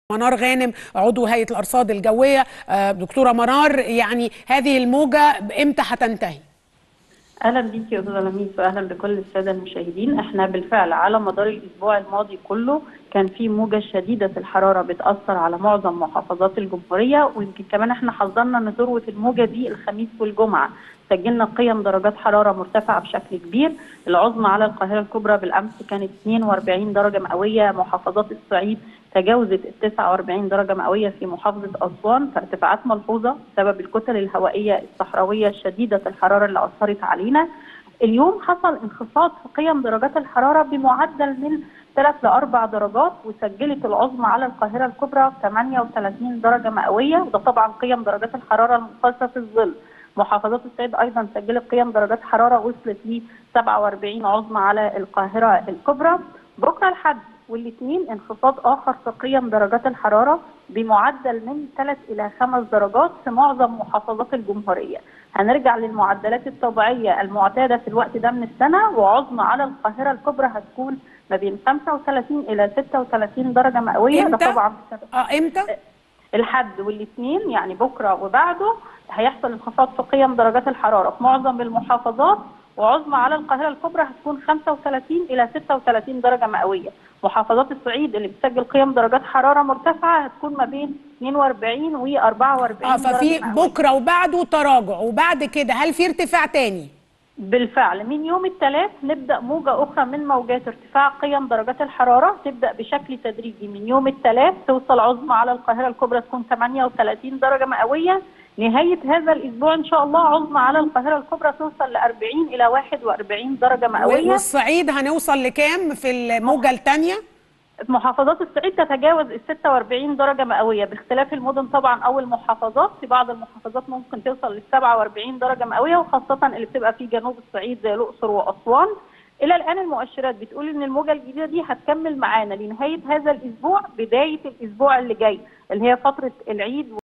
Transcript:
منار غانم عضو هيئة الأرصاد الجوية آه، دكتورة منار يعني هذه الموجة امتى هتنتهي؟ اهلا بيك يا استاذه لميس واهلا بكل الساده المشاهدين احنا بالفعل على مدار الاسبوع الماضي كله كان في موجه شديده الحراره بتاثر على معظم محافظات الجمهوريه ويمكن كمان احنا حذرنا ان ذروه الموجه دي الخميس والجمعه سجلنا قيم درجات حراره مرتفعه بشكل كبير العظمى على القاهره الكبرى بالامس كانت 42 درجه مئويه محافظات الصعيد تجاوزت ال 49 درجه مئويه في محافظه اسوان فارتفاعات ملحوظه بسبب الكتل الهوائيه الصحراويه شديده الحراره اللي اثرت علينا اليوم حصل انخفاض في قيم درجات الحراره بمعدل من 3 ل 4 درجات وسجلت العظمى على القاهره الكبرى 38 درجه مئويه وده طبعا قيم درجات الحراره المقاسه في الظل محافظات الصعيد ايضا سجلت قيم درجات حراره وصلت ل 47 عظمى على القاهره الكبرى بكره الحد والاثنين انخفاض اخر في قيم درجات الحراره بمعدل من 3 الى 5 درجات في معظم محافظات الجمهوريه. هنرجع للمعدلات الطبيعيه المعتاده في الوقت ده من السنه وعظمى على القاهره الكبرى هتكون ما بين 35 الى 36 درجه مئويه إمتى؟ ده طبعا بسبب اه امتى؟ الحد والاثنين يعني بكره وبعده هيحصل انخفاض في قيم درجات الحراره في معظم المحافظات وعظمى على القاهره الكبرى هتكون 35 الى 36 درجه مئويه. محافظات الصعيد اللي بتسجل قيم درجات حراره مرتفعه هتكون ما بين 42 و 44 اه ففي درجة مئوية. بكرة وبعده تراجع وبعد كده هل في ارتفاع تاني؟ بالفعل من يوم الثلاث نبدا موجه اخرى من موجات ارتفاع قيم درجات الحراره تبدا بشكل تدريجي من يوم الثلاث توصل عظمى على القاهره الكبرى تكون 38 درجه مئويه نهايه هذا الاسبوع ان شاء الله عظمى على القاهره الكبرى توصل ل 40 الى 41 درجه مئويه والصعيد هنوصل لكام في الموجة الثانية؟ محافظات الصعيد تتجاوز ال 46 درجه مئويه باختلاف المدن طبعا او المحافظات في بعض المحافظات ممكن توصل لل 47 درجه مئويه وخاصه اللي بتبقى في جنوب الصعيد زي الاقصر واسوان الى الان المؤشرات بتقول ان الموجه الجديده دي هتكمل معانا لنهايه هذا الاسبوع بدايه الاسبوع اللي جاي اللي هي فتره العيد